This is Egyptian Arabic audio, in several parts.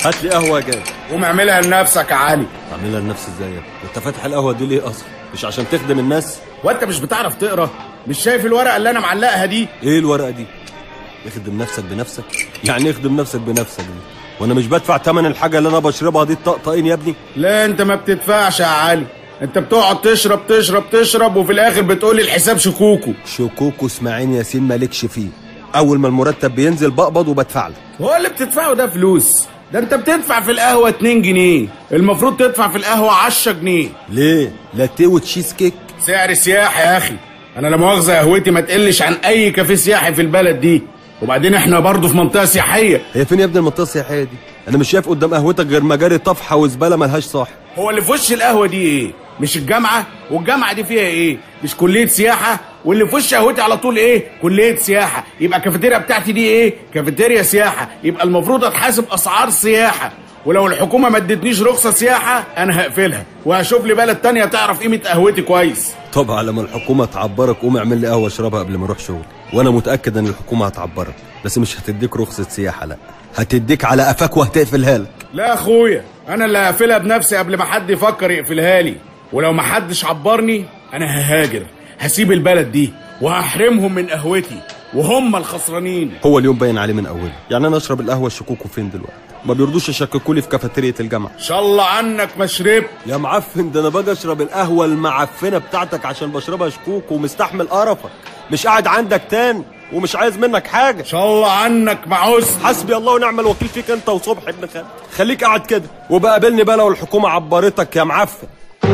هات لي قهوه يا جاي قوم اعملها لنفسك يا علي اعملها لنفسي ازاي يا ابني؟ انت فاتح القهوه دي ليه اصلا مش عشان تخدم الناس وانت مش بتعرف تقرا مش شايف الورقه اللي انا معلقها دي ايه الورقه دي اخدم نفسك بنفسك يعني اخدم نفسك بنفسك دي وانا مش بدفع ثمن الحاجه اللي انا بشربها دي الطقطقين يا ابني لا انت ما بتدفعش يا علي انت بتقعد تشرب تشرب تشرب وفي الاخر بتقولي الحساب شكوكو شكوكو اسماعيل ياسين مالكش فيه اول ما المرتب بينزل بقبض وبدفع لك هو اللي بتدفعه ده فلوس ده انت بتدفع في القهوه 2 جنيه المفروض تدفع في القهوه 10 جنيه ليه لاتيه وتشيز كيك سعر سياحي يا اخي انا لا مؤاخذه قهوتي ما تقلش عن اي كافيه سياحي في البلد دي وبعدين احنا برضه في منطقه سياحيه هي فين يا ابني المنطقه السياحيه دي انا مش شايف قدام قهوتك غير مجاري طفحه وزباله ملهاش صاحب هو اللي في وش القهوه دي ايه مش الجامعه والجامعه دي فيها ايه مش كليه سياحه واللي في وش قهوتي على طول ايه كليه سياحه يبقى الكافيتيريا بتاعتي دي ايه كافيتيريا سياحه يبقى المفروض اتحاسب اسعار سياحه ولو الحكومه ما ادتنيش رخصه سياحه انا هقفلها وهشوف لي بلد تانية تعرف قيمه قهوتي كويس طبعا لما الحكومه تعبرك قوم اعمل لي قهوه اشربها قبل ما اروح شغل وانا متاكد ان الحكومه هتعبرك بس مش هتديك رخصه سياحه لا هتديك على قفاك وهتقفلها لك لا يا اخويا انا اللي هقفلها بنفسي قبل ما حد يفكر يقفلها لي ولو ما حدش عبرني انا ههاجر هسيب البلد دي وهحرمهم من قهوتي وهم الخسرانين هو اليوم باين عليه من اوله يعني انا اشرب القهوه الشكوكو فين دلوقتي ما بيرضوش يشككوا لي في كافيتيريا الجامعه ان شاء الله عنك ما شربت يا معفن ده انا باجي اشرب القهوه المعفنه بتاعتك عشان بشربها شكوكو ومستحمل قرفك مش قاعد عندك تاني ومش عايز منك حاجه ان شاء الله عنك ما عوزت حسبي الله ونعم الوكيل فيك انت وصبح ابن خالد خليك قاعد كده وبقى قابلني بقى لو الحكومه عبرتك يا معفن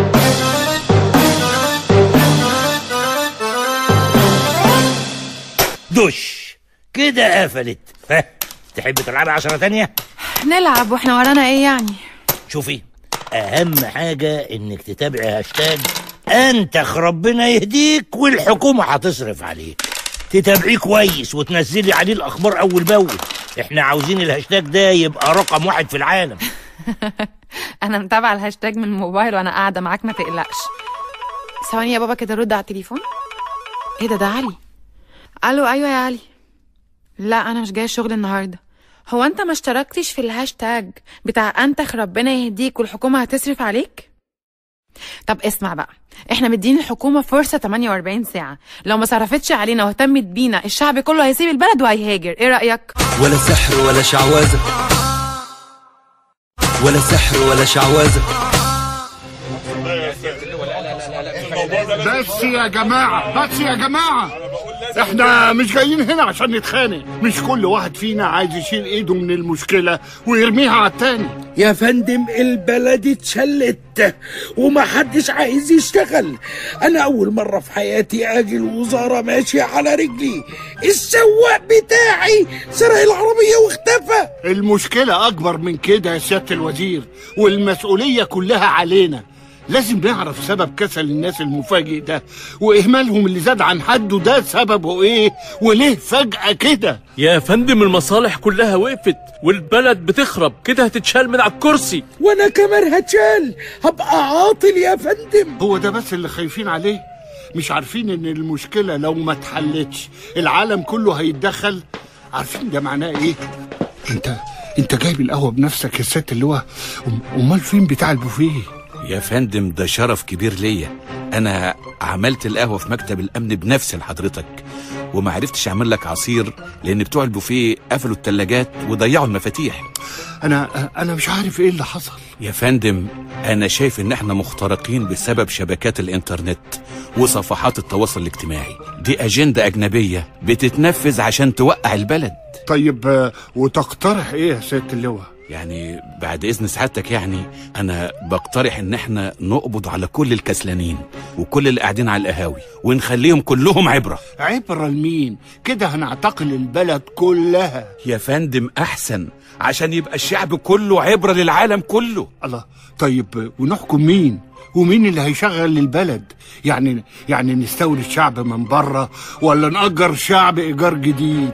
دش كده قفلت ها تحب تلعبي عشرة تانية نلعب واحنا ورانا ايه يعني شوفي اهم حاجة انك تتابعي هاشتاج انتخ ربنا يهديك والحكومة هتصرف عليك تتابعيه كويس وتنزلي عليه الاخبار اول باول احنا عاوزين الهاشتاج ده يبقى رقم واحد في العالم انا متابعه الهاشتاج من الموبايل وانا قاعده معاك ما تقلقش ثواني يا بابا كده رد على التليفون ايه ده ده علي الو ايوه يا علي لا انا مش جايه الشغل النهارده هو انت ما اشتركتش في الهاشتاج بتاع انتخ ربنا يهديك والحكومه هتصرف عليك طب اسمع بقى احنا مدين الحكومه فرصه 48 ساعه لو ما صرفتش علينا واهتمت بينا الشعب كله هيسيب البلد وهيهاجر ايه رايك ولا سحر ولا شعوذة ولا سحر ولا شعوذة بس يا جماعة بس يا جماعة احنا مش جايين هنا عشان نتخانق مش كل واحد فينا عايز يشيل ايده من المشكلة ويرميها على التاني يا فندم البلد اتشلت ومحدش عايز يشتغل انا اول مرة في حياتي اجي الوزارة ماشية على رجلي السواق بتاعي سرق العربية واختفى المشكلة اكبر من كده يا سيادة الوزير والمسؤولية كلها علينا لازم نعرف سبب كسل الناس المفاجئ ده واهمالهم اللي زاد عن حده ده سببه ايه وليه فجأة كده يا فندم المصالح كلها وقفت والبلد بتخرب كده هتتشال من على الكرسي وانا كمان هتشال هبقى عاطل يا فندم هو ده بس اللي خايفين عليه مش عارفين ان المشكلة لو ما اتحلتش العالم كله هيتدخل عارفين ده معناه ايه انت انت جايب القهوة بنفسك يا ست اللي هو أم- امال فين بتاع البوفيه يا فندم ده شرف كبير ليا انا عملت القهوه في مكتب الامن بنفسي لحضرتك وما عرفتش اعمل لك عصير لان بتوع البوفيه قفلوا التلاجات وضيعوا المفاتيح انا انا مش عارف ايه اللي حصل يا فندم انا شايف ان احنا مخترقين بسبب شبكات الانترنت وصفحات التواصل الاجتماعي دي اجنده اجنبيه بتتنفذ عشان توقع البلد طيب آه، وتقترح ايه يا ست اللواء يعني بعد اذن سعادتك يعني انا بقترح ان احنا نقبض على كل الكسلانين وكل اللي قاعدين على القهاوي ونخليهم كلهم عبره عبرة لمين كده هنعتقل البلد كلها يا فندم احسن عشان يبقى الشعب كله عبره للعالم كله الله طيب ونحكم مين ومين اللي هيشغل البلد يعني يعني نستورد شعب من بره ولا نأجر شعب إيجار جديد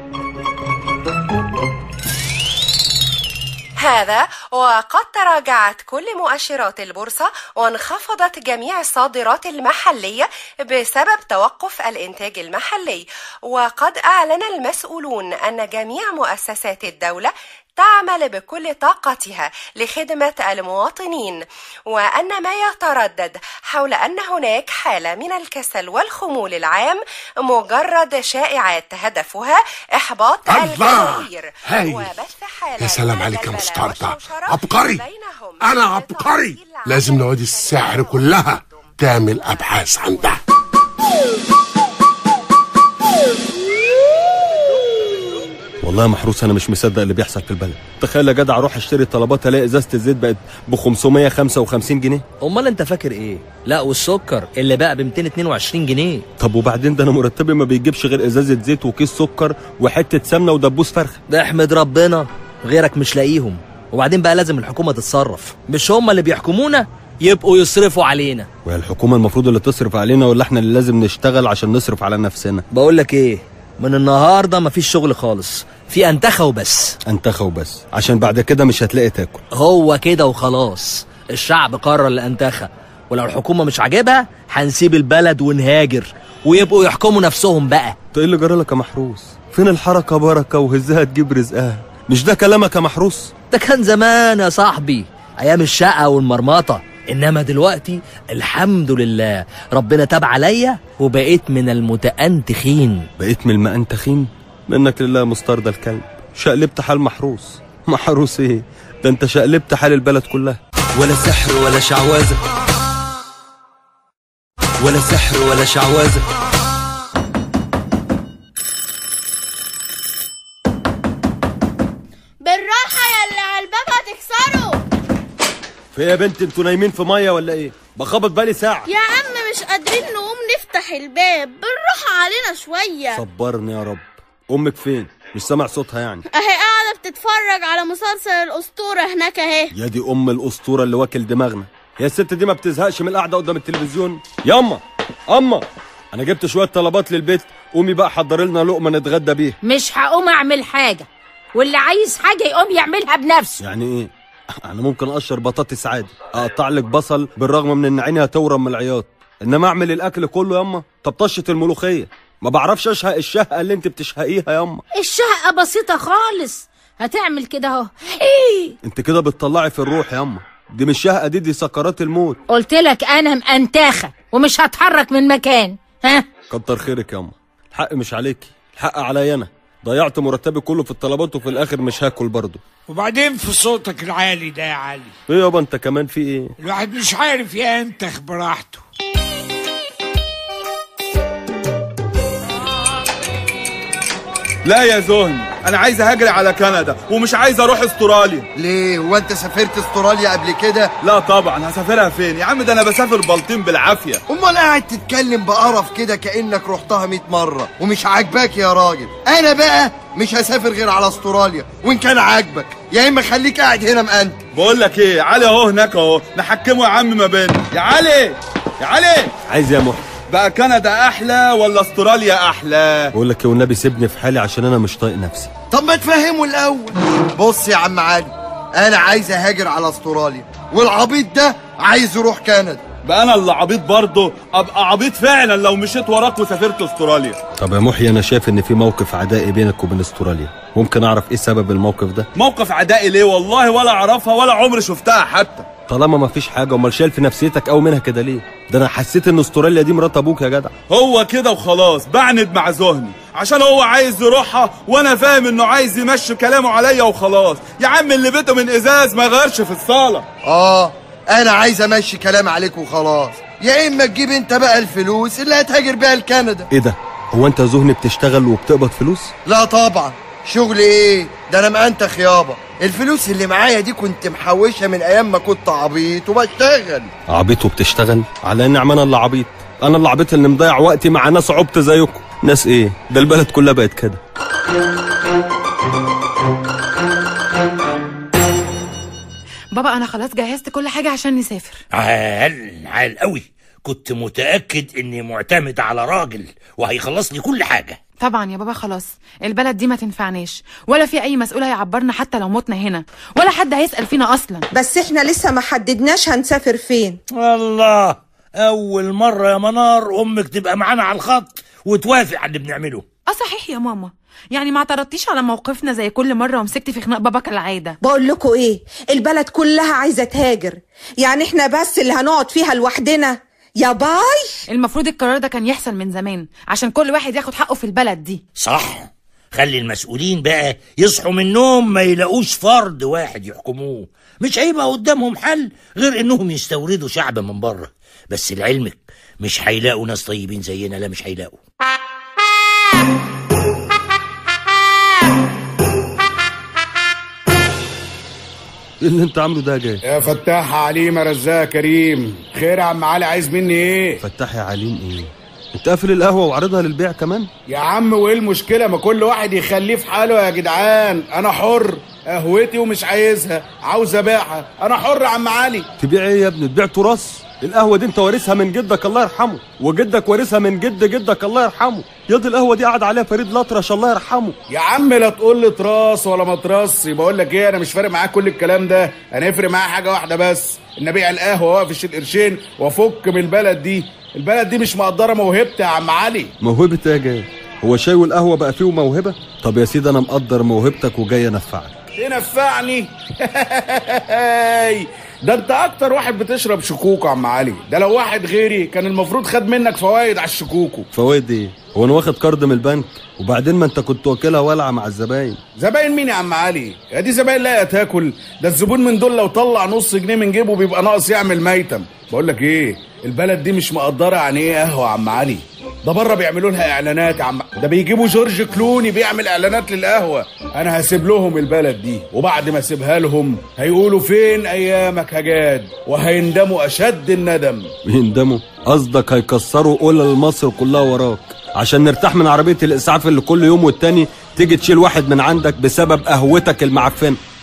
هذا وقد تراجعت كل مؤشرات البورصة وانخفضت جميع الصادرات المحلية بسبب توقف الإنتاج المحلي وقد أعلن المسؤولون أن جميع مؤسسات الدولة تعمل بكل طاقتها لخدمة المواطنين وأن ما يتردد حول أن هناك حالة من الكسل والخمول العام مجرد شائعات هدفها إحباط الله الجماهير هاي وبث حالة يا سلام من عليك يا البلبلة مستردة والشوشرة عبقري بينهم انا عبقري لازم نوادي السحر كلها تعمل ابحاث عن ده والله يا محروس انا مش مصدق اللي بيحصل في البلد تخيل يا جدع اروح اشتري طلبات الاقي ازازه الزيت بقت ب 555 جنيه امال انت فاكر ايه لا والسكر اللي بقى ب 222 جنيه طب وبعدين ده انا مرتبي ما بيجيبش غير ازازه زيت وكيس سكر وحته سمنه ودبوس فرخه ده احمد ربنا غيرك مش لاقيهم وبعدين بقى لازم الحكومه تتصرف مش هم اللي بيحكمونا يبقوا يصرفوا علينا وهي الحكومه المفروض اللي تصرف علينا ولا احنا اللي لازم نشتغل عشان نصرف على نفسنا بقول لك ايه من النهارده مفيش شغل خالص في انتخه وبس انتخى وبس عشان بعد كده مش هتلاقي تاكل هو كده وخلاص الشعب قرر الانتخه ولو الحكومه مش عاجبها هنسيب البلد ونهاجر ويبقوا يحكموا نفسهم بقى انت ايه اللي جرى لك يا محروس فين الحركه بركه وهزها تجيب رزقها مش ده كلامك يا محروس ده كان زمان يا صاحبي ايام الشقه والمرمطه انما دلوقتي الحمد لله ربنا تاب عليا وبقيت من المتأنتخين بقيت من المأنتخين منك لله مسترد الكلب شقلبت حال محروس محروس ايه ده انت شقلبت حال البلد كلها ولا سحر ولا شعوذة ولا سحر ولا شعوذة بالراحة يا اللي على الباب هتكسره في إيه يا بنت انتوا نايمين في ميه ولا ايه بخبط بالي ساعه يا عم مش قادرين نقوم نفتح الباب بالراحة علينا شوية صبرني يا رب امك فين مش سامع صوتها يعني اهي قاعدة بتتفرج على مسلسل الأسطورة هناك اهي يا دي ام الاسطوره اللي واكل دماغنا هي الست دي ما بتزهقش من القعده قدام التلفزيون ياما اما انا جبت شويه طلبات للبيت قومي بقى حضري لنا لقمه نتغدى بيها مش هقوم اعمل حاجة واللي عايز حاجة يقوم يعملها بنفسه يعني ايه انا ممكن اقشر بطاطس عادي اقطع لك بصل بالرغم من ان عيني هتورم من العياط انما اعمل الاكل كله ياما طب طشه الملوخيه ما بعرفش اشهق الشهقه اللي انت بتشهقيها ياما الشقة بسيطة خالص هتعمل كده اهو ايه انت كده بتطلعي في الروح ياما دي مش شهقه دي دي سكرات الموت قلت لك انا مأنتاخة ومش هتحرك من مكان ها كتر خيرك ياما الحق مش عليكي الحق عليا انا ضيعت مرتبي كله في الطلبات وفي الاخر مش هاكل برضه وبعدين في صوتك العالي ده يا علي ايه يابا انت كمان في ايه الواحد مش عارف ينتخ براحته لا يا زهني انا عايز اهاجر على كندا ومش عايز اروح استراليا ليه هو انت سافرت استراليا قبل كده لا طبعا هسافرها فين يا عم ده انا بسافر بلطيم بالعافيه امال قاعد تتكلم بقرف كده كانك رحتها 100 مره ومش عاجباك يا راجل انا بقى مش هسافر غير على استراليا وان كان عاجبك يا اما خليك قاعد هنا مأنت بقول لك ايه علي اهو هناك اهو نحكمه يا عم ما بيننا يا علي يا علي عايز يا محي بقى كندا احلى ولا استراليا احلى بقول لك يا والنبي سيبني في حالي عشان انا مش طايق نفسي طب ما تفهمه الاول بص يا عم علي انا عايز اهاجر على استراليا والعبيط ده عايز يروح كندا بقى انا اللي عبيط برضه ابقى عبيط فعلا لو مشيت وراك وسافرت استراليا طب يا محي انا شايف ان في موقف عدائي بينك وبين استراليا ممكن اعرف ايه سبب الموقف ده موقف عدائي ليه والله ولا اعرفها ولا عمري شفتها حتى طالما ما فيش حاجه امال شايل في نفسيتك قوي منها كده ليه ده انا حسيت ان استراليا دي مرات ابوك يا جدع هو كده وخلاص بعند مع زهني عشان هو عايز يروحها وانا فاهم انه عايز يمشي كلامه عليا وخلاص يا عم اللي بيته من ازاز ما غيرش في الصاله اه انا عايز امشي كلام عليك وخلاص يا اما تجيب انت بقى الفلوس اللي هتهاجر بيها لكندا ايه ده هو انت يا زهني بتشتغل وبتقبض فلوس لا طبعا شغل ايه ده انا مأنتخ يابا الفلوس اللي معايا دي كنت محوشها من ايام ما كنت عبيط وبشتغل عبيط وبتشتغل على ان انا اللي عبيط انا اللي عبيط اللي مضيع وقتي مع ناس عبط زيكم ناس ايه ده البلد كلها بقت كده بابا انا خلاص جهزت كل حاجه عشان نسافر عال عال قوي كنت متأكد اني معتمد على راجل وهيخلص لي كل حاجة طبعا يا بابا خلاص البلد دي ما تنفعناش ولا في اي مسؤول هيعبرنا حتى لو متنا هنا ولا حد هيسأل فينا اصلا بس احنا لسه ما حددناش هنسافر فين الله اول مرة يا منار امك تبقى معانا على الخط وتوافق على اللي بنعمله اه صحيح يا ماما يعني ما اعترضتيش على موقفنا زي كل مره ومسكتي في خناق بابا كالعاده بقول لكم ايه البلد كلها عايزه تهاجر يعني احنا بس اللي هنقعد فيها لوحدنا يا باي المفروض القرار ده كان يحصل من زمان عشان كل واحد ياخد حقه في البلد دي صح خلي المسؤولين بقى يصحوا من النوم ما يلاقوش فرد واحد يحكموه مش هيبقى قدامهم حل غير انهم يستوردوا شعب من بره بس لعلمك مش هيلاقوا ناس طيبين زينا لا مش هيلاقوا ايه اللي انت عامله ده يا جاي يا فتاح عليم يا رزاق كريم خير يا عم علي عايز مني ايه فتح يا عليم ايه انت قافل القهوه وعارضها للبيع كمان يا عم وايه المشكله ما كل واحد يخليه في حاله يا جدعان انا حر قهوتي ومش عايزها عاوز ابيعها انا حر يا عم علي تبيع ايه يا ابني تبيع تراث القهوه دي انت وارثها من جدك الله يرحمه وجدك وارثها من جد جدك الله يرحمه ياض القهوه دي قعد عليها فريد الأطرش الله يرحمه يا عم لا تقول لي تراس ولا ما تراس بقول لك ايه انا مش فارق معاك كل الكلام ده انا يفرق معايا حاجه واحده بس ان ابيع القهوه واقفش القرشين وافك من البلد دي البلد دي مش مقدره موهبتي يا عم علي موهبه ايه يا جاي هو شاي والقهوه بقى فيه موهبه طب يا سيدي انا مقدر موهبتك وجاي انفعك تنفعني ده انت اكتر واحد بتشرب شكوكو يا عم علي ده لو واحد غيري كان المفروض خد منك فوايد على الشكوكو فوائد ايه هو انا واخد قرض من البنك وبعدين ما انت كنت واكلها ولعه مع الزباين زباين مين يا عم علي يا دي زباين لا تاكل ده الزبون من دول لو طلع نص جنيه من جيبه بيبقى ناقص يعمل ميتم بقول لك ايه البلد دي مش مقدره يعني ايه قهوه يا عم علي ده بره بيعملوا لها اعلانات يا عم ده بيجيبوا جورج كلوني بيعمل اعلانات للقهوه انا هسيب لهم البلد دي وبعد ما اسيبها لهم هيقولوا فين ايامك يا جاد وهيندموا اشد الندم يندموا قصدك هيكسروا قول مصر كلها وراك عشان نرتاح من عربيه الاسعاف اللي كل يوم والتاني تيجي تشيل واحد من عندك بسبب قهوتك المعفنه